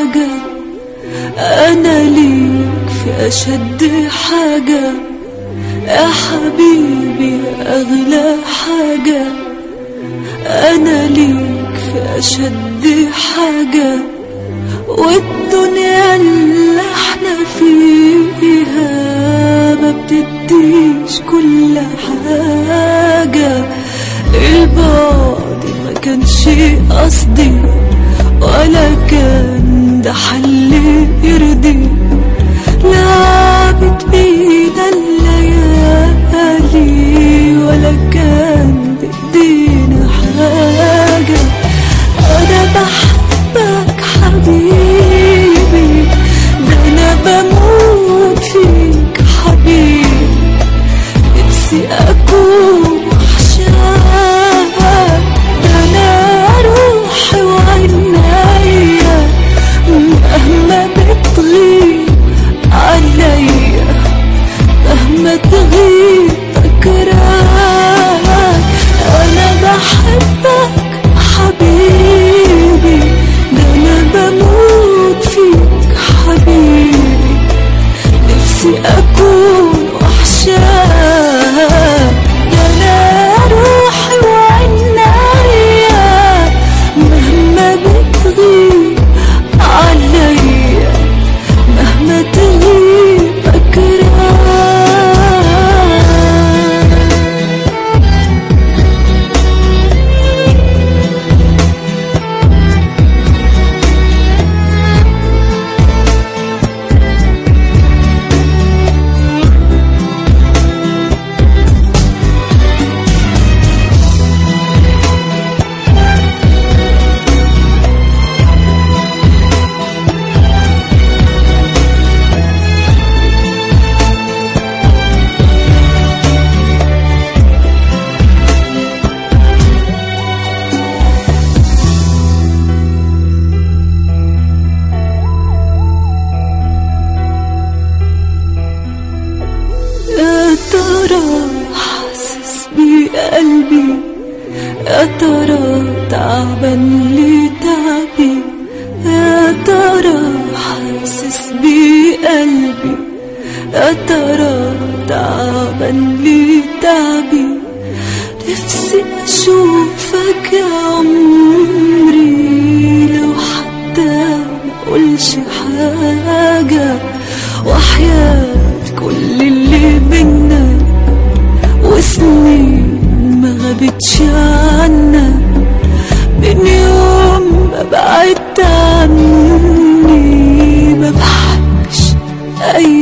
حاجة أنا ليك في أشد حاجة يا حبيبي أغلى حاجة أنا ليك في أشد حاجة والدنيا اللي احنا فيها ما بتديش كل حاجة البعد ما كانش قصدي ولا كان ده حل يرضي لعبت بينا الليالي ولا كان بإيدينا حاجة أنا بحبك حبيبي ده أنا بموت فيك حبيبي نفسي أكون وحشاك ده أنا روحي وعنايا مهما بتغيب عليا مهما تغيب فكراك أنا بحبك حبيبي ده أنا بموت فيك حبيبي نفسي أكون وحشاك ده أنا روحي وعنايا مهما بتغيب عليا مهما تغيب فكراك يا ترى حاسس بقلبي يا ترى تعبان لي تعبي يا ترى حاسس بقلبي يا ترى تعبان لي تعبي نفسي اشوفك يا عمري لو حتى مقولش حاجة وحياة كل اللي بينا وسنين ما غابتش عنا من يوم ما بعدت عني ما بحبش أي